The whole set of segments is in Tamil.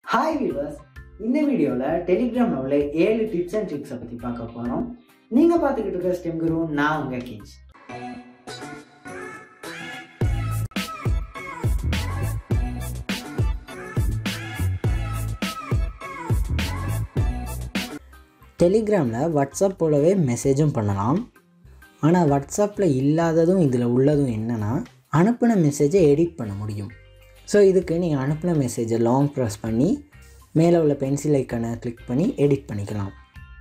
ஹாய் வியூவர்ஸ் இந்த வீடியோவில் டெலிகிராமில் உள்ள ஏழு டிப்ஸ் அண்ட் ட்ரிக்ஸை பற்றி பார்க்க போகிறோம் நீங்கள் பார்த்துக்கிட்டு இருக்க ஸ்டெம் குரு நான் உங்கள் கிஞ்ச் டெலிகிராமில் வாட்ஸ்அப் போலவே மெசேஜும் பண்ணலாம் ஆனால் வாட்ஸ்அப்பில் இல்லாததும் இதில் உள்ளதும் என்னென்னா அனுப்பின மெசேஜை எடிட் பண்ண முடியும் ஸோ இதுக்கு நீங்கள் அனுப்பின மெசேஜை லாங் ப்ரெஸ் பண்ணி மேலே உள்ள பென்சில் ஐக்கனை கிளிக் பண்ணி எடிட் பண்ணிக்கலாம்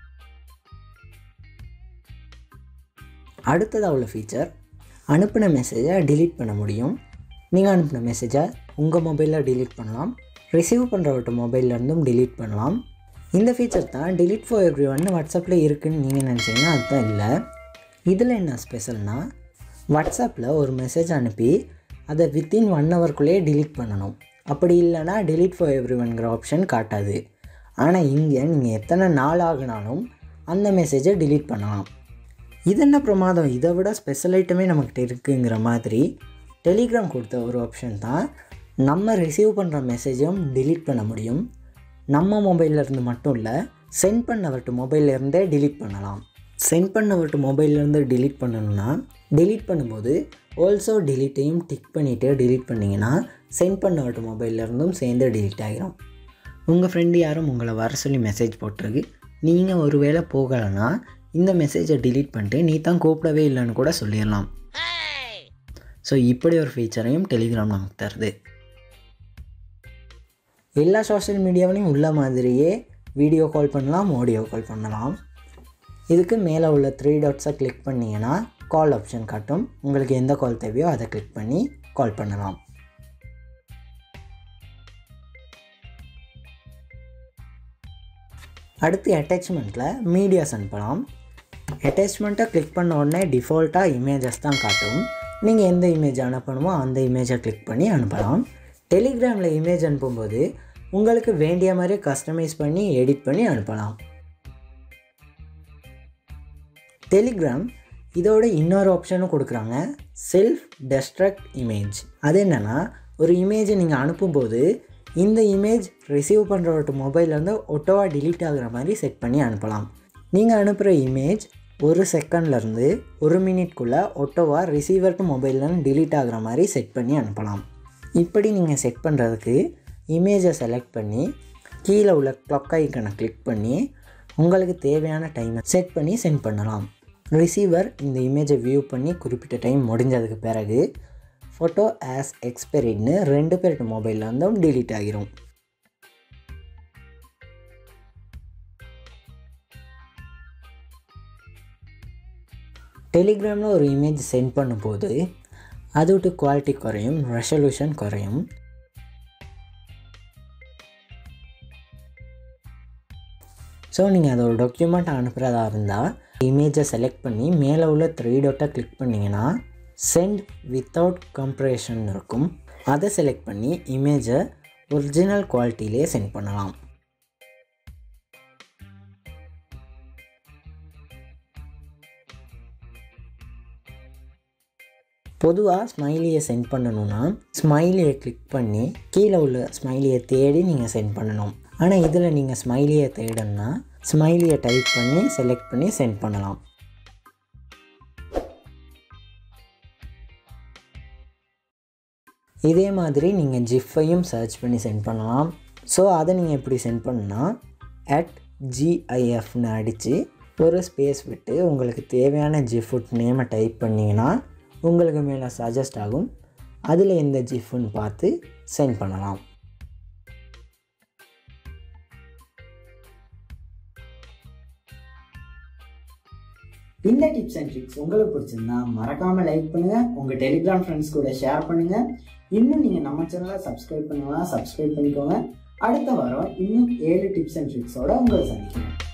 அடுத்ததாக உள்ள ஃபீச்சர் அனுப்பின மெசேஜை டிலீட் பண்ண முடியும் நீங்கள் அனுப்பின மெசேஜை உங்கள் மொபைலில் டிலீட் பண்ணலாம் ரிசீவ் பண்ணுறவட்ட மொபைல்லேருந்தும் டிலீட் பண்ணலாம் இந்த ஃபீச்சர் தான் டிலீட் ஃபார் எவ்ரி ஒன் வாட்ஸ்அப்பில் இருக்குதுன்னு நீங்கள் நினச்சிங்கன்னா அதுதான் இல்லை இதில் என்ன ஸ்பெஷல்னால் வாட்ஸ்அப்பில் ஒரு மெசேஜ் அனுப்பி அதை வித்தின் ஒன் ஹவர்க்குள்ளேயே டிலீட் பண்ணணும் அப்படி இல்லைனா delete ஃபார் எவ்ரி ஒன்கிற ஆப்ஷன் காட்டாது ஆனால் இங்கே நீங்கள் எத்தனை நாள் ஆகினாலும் அந்த மெசேஜை delete பண்ணலாம் இது என்ன பிரமாதம் இதை விட ஸ்பெஷல் ஐட்டமே நம்மக்கிட்ட இருக்குங்கிற மாதிரி டெலிகிராம் கொடுத்த ஒரு ஆப்ஷன் தான் நம்ம ரிசீவ் பண்ணுற மெசேஜும் delete பண்ண முடியும் நம்ம மொபைல்ல இருந்து மட்டும் இல்லை சென்ட் பண்ணவர்ட்டு மொபைல்லேருந்தே delete பண்ணலாம் சென்ட் பண்ணவர்ட்டு மொபைல்லேருந்து delete பண்ணணும்னா delete பண்ணும்போது ஆல்சோ டிலீட்டையும் டிக் பண்ணிவிட்டு delete பண்ணிங்கன்னா சென்ட் பண்ணவர்ட்டு மொபைல்லேருந்தும் சேர்ந்து delete ஆகிரும் உங்கள் ஃப்ரெண்டு யாரும் உங்களை வர சொல்லி மெசேஜ் போட்டிருக்கு நீங்கள் ஒருவேளை போகலைன்னா இந்த மெசேஜை delete பண்ணிட்டு நீ தான் கூப்பிடவே இல்லைன்னு கூட சொல்லிடலாம் ஸோ இப்படி ஒரு ஃபீச்சரையும் டெலிகிராம் நமக்கு தருது எல்லா சோஷியல் மீடியாவிலையும் உள்ள மாதிரியே வீடியோ கால் பண்ணலாம் ஆடியோ கால் பண்ணலாம் இதுக்கு மேலே உள்ள த்ரீ டாட்ஸை கிளிக் பண்ணிங்கன்னா கால் ஆப்ஷன் காட்டும் உங்களுக்கு எந்த கால் தேவையோ அதை கிளிக் பண்ணி கால் பண்ணலாம் அடுத்து அட்டாச்மெண்ட்டில் மீடியாஸ் அனுப்பலாம் அட்டாச்மெண்ட்டை கிளிக் பண்ண உடனே டிஃபால்ட்டாக இமேஜஸ் தான் காட்டும் நீங்கள் எந்த இமேஜ் அனுப்பணுமோ அந்த இமேஜை கிளிக் பண்ணி அனுப்பலாம் டெலிகிராமில் இமேஜ் அனுப்பும்போது உங்களுக்கு வேண்டிய மாதிரி கஸ்டமைஸ் பண்ணி எடிட் பண்ணி அனுப்பலாம் டெலிகிராம் இதோட இன்னொரு ஆப்ஷனும் கொடுக்குறாங்க செல்ஃப் டெஸ்ட்ரக்ட் இமேஜ் அது என்னென்னா ஒரு இமேஜை நீங்கள் அனுப்பும்போது இந்த இமேஜ் ரிசீவ் பண்ணுறவட்ட மொபைல்லேருந்து ஒட்டோவாக delete ஆகுற மாதிரி செட் பண்ணி அனுப்பலாம் நீங்கள் அனுப்புகிற இமேஜ் ஒரு செகண்ட்லேருந்து ஒரு மினிட்குள்ளே ஒட்டோவாக ரிசீவர்ட்டு மொபைல்லேருந்து delete ஆகுற மாதிரி செட் பண்ணி அனுப்பலாம் இப்படி நீங்கள் செட் பண்ணுறதுக்கு இமேஜை செலக்ட் பண்ணி கீழே உள்ள க்ளொக் ஐக்கனை கிளிக் பண்ணி உங்களுக்கு தேவையான டைமை செட் பண்ணி சென்ட் பண்ணலாம் ரிசீவர் இந்த இமேஜை வியூ பண்ணி குறிப்பிட்ட டைம் முடிஞ்சதுக்கு பிறகு ஃபோட்டோ ஆஸ் எக்ஸ்பெரிட்னு ரெண்டு பேர்ட்டு மொபைலில் இருந்தும் delete ஆகிரும் டெலிகிராமில் ஒரு இமேஜ் சென்ட் பண்ணும்போது அது விட்டு குவாலிட்டி குறையும் ரெசல்யூஷன் குறையும் ஸோ நீங்கள் அதை ஒரு டாக்குமெண்ட் அனுப்புகிறதா இருந்தால் இமேஜை செலக்ட் பண்ணி மேலே உள்ள த்ரீ டோட்டை கிளிக் பண்ணிங்கன்னா சென்ட் வித்தவுட் கம்ப்ரேஷன் இருக்கும் அதை செலக்ட் பண்ணி இமேஜை ஒரிஜினல் குவாலிட்டியிலே சென்ட் பண்ணலாம் பொதுவாக ஸ்மைலியை சென்ட் பண்ணணும்னா ஸ்மைலியை கிளிக் பண்ணி கீழே உள்ள ஸ்மைலியை தேடி நீங்கள் சென்ட் பண்ணணும் ஆனால் இதில் நீங்கள் ஸ்மைலியை தேடணும்னா ஸ்மைலியை டைப் பண்ணி செலக்ட் பண்ணி சென்ட் பண்ணலாம் இதே மாதிரி நீங்கள் ஜிஃபையும் சர்ச் பண்ணி சென்ட் பண்ணலாம் ஸோ அதை நீங்கள் எப்படி சென்ட் பண்ணுன்னா அட் ஜிஐஎஃப்னு அடித்து ஒரு ஸ்பேஸ் விட்டு உங்களுக்கு தேவையான ஜிஃபுட் நேமை டைப் பண்ணிங்கன்னா உங்களுக்கு மேலே சஜஸ்ட் ஆகும் அதில் எந்த ஜிஃப்னு பார்த்து சென்ட் பண்ணலாம் இந்த டிப்ஸ் அண்ட் ட்ரிக்ஸ் உங்களுக்கு பிடிச்சிருந்தா மறக்காம லைக் பண்ணுங்க உங்க டெலிகிராம் ஃப்ரெண்ட்ஸ் கூட ஷேர் பண்ணுங்க இன்னும் நீங்க நம்ம சேனலை சப்ஸ்கிரைப் பண்ணலாம் சப்ஸ்கிரைப் பண்ணிக்கோங்க அடுத்த வாரம் இன்னும் ஏழு டிப்ஸ் அண்ட் ட்ரிக்ஸோட உங்களை சந்திக்கிறேன்